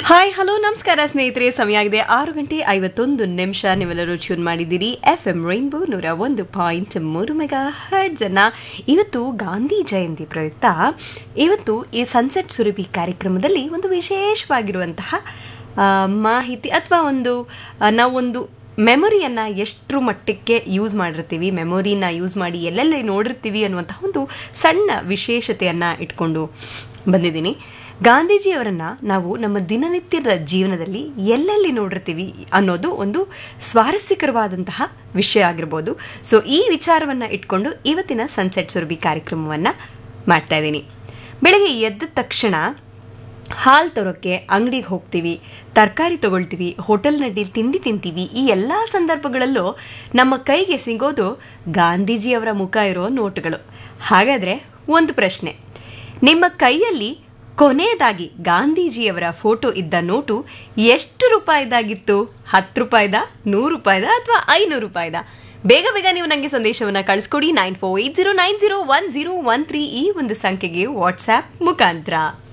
hi hello ನಮಸ್ಕಾರ ಸ್ನೇಹಿತರೆ ಸಮಯ ಆಗಿದೆ ಆರು ಗಂಟೆ ಐವತ್ತೊಂದು ನಿಮಿಷ ನೀವೆಲ್ಲರೂ ಟ್ಯೂನ್ ಮಾಡಿದ್ದೀರಿ ಎಫ್ ಎಂ ರೈನ್ಬೋ ನೂರ ಒಂದು ಪಾಯಿಂಟ್ ಮೂರು ಮೆಗಾ ಹರ್ಡ್ಸ್ ಅನ್ನ ಇವತ್ತು ಗಾಂಧಿ ಜಯಂತಿ ಪ್ರಯುಕ್ತ ಇವತ್ತು ಈ ಸನ್ಸೆಟ್ ಸುರಭಿ ಕಾರ್ಯಕ್ರಮದಲ್ಲಿ ಒಂದು ವಿಶೇಷವಾಗಿರುವಂತಹ ಆ, ಮಾಹಿತಿ ಅಥವಾ ಒಂದು ಆ, ನಾವೊಂದು ಮೆಮೊರಿಯನ್ನು ಎಷ್ಟರ ಮಟ್ಟಕ್ಕೆ ಯೂಸ್ ಮಾಡಿರ್ತೀವಿ ಮೆಮೊರಿನ ಯೂಸ್ ಮಾಡಿ ಎಲ್ಲೆಲ್ಲಿ ನೋಡಿರ್ತೀವಿ ಅನ್ನುವಂತಹ ಒಂದು ಸಣ್ಣ ವಿಶೇಷತೆಯನ್ನು ಇಟ್ಕೊಂಡು ಬಂದಿದ್ದೀನಿ ಗಾಂಧೀಜಿಯವರನ್ನ ನಾವು ನಮ್ಮ ದಿನನಿತ್ಯದ ಜೀವನದಲ್ಲಿ ಎಲ್ಲೆಲ್ಲಿ ನೋಡಿರ್ತೀವಿ ಅನ್ನೋದು ಒಂದು ಸ್ವಾರಸ್ಯಕರವಾದಂತಹ ವಿಷಯ ಆಗಿರ್ಬೋದು ಸೊ ಈ ವಿಚಾರವನ್ನು ಇಟ್ಕೊಂಡು ಇವತ್ತಿನ ಸನ್ಸೆಟ್ ಸುರಭಿ ಕಾರ್ಯಕ್ರಮವನ್ನು ಮಾಡ್ತಾ ಇದ್ದೀನಿ ಬೆಳಗ್ಗೆ ಎದ್ದ ತಕ್ಷಣ ಹಾಲು ತರೋಕ್ಕೆ ಅಂಗಡಿಗೆ ಹೋಗ್ತೀವಿ ತರಕಾರಿ ತಗೊಳ್ತೀವಿ ಹೋಟೆಲ್ನಲ್ಲಿ ತಿಂಡಿ ತಿಂತೀವಿ ಈ ಎಲ್ಲ ಸಂದರ್ಭಗಳಲ್ಲೂ ನಮ್ಮ ಕೈಗೆ ಸಿಗೋದು ಗಾಂಧೀಜಿಯವರ ಮುಖ ಇರೋ ನೋಟುಗಳು ಹಾಗಾದರೆ ಒಂದು ಪ್ರಶ್ನೆ ನಿಮ್ಮ ಕೈಯಲ್ಲಿ ಕೊನೆಯದಾಗಿ ಗಾಂಧೀಜಿಯವರ ಫೋಟೋ ಇದ್ದ ನೋಟು ಎಷ್ಟು ರೂಪಾಯಿದಾಗಿತ್ತು ಹತ್ತು ರೂಪಾಯಿದ ನೂರು ರೂಪಾಯಿದ ಅಥವಾ ಐನೂರು ರೂಪಾಯಿದ ಬೇಗ ಬೇಗ ನೀವು ನನಗೆ ಸಂದೇಶವನ್ನು ಕಳಿಸ್ಕೊಡಿ nine four eight zero nine zero one zero one three ಈ ಒಂದು ಸಂಖ್ಯೆಗೆ ವಾಟ್ಸ್ಆ್ಯಪ್ ಮುಖಾಂತರ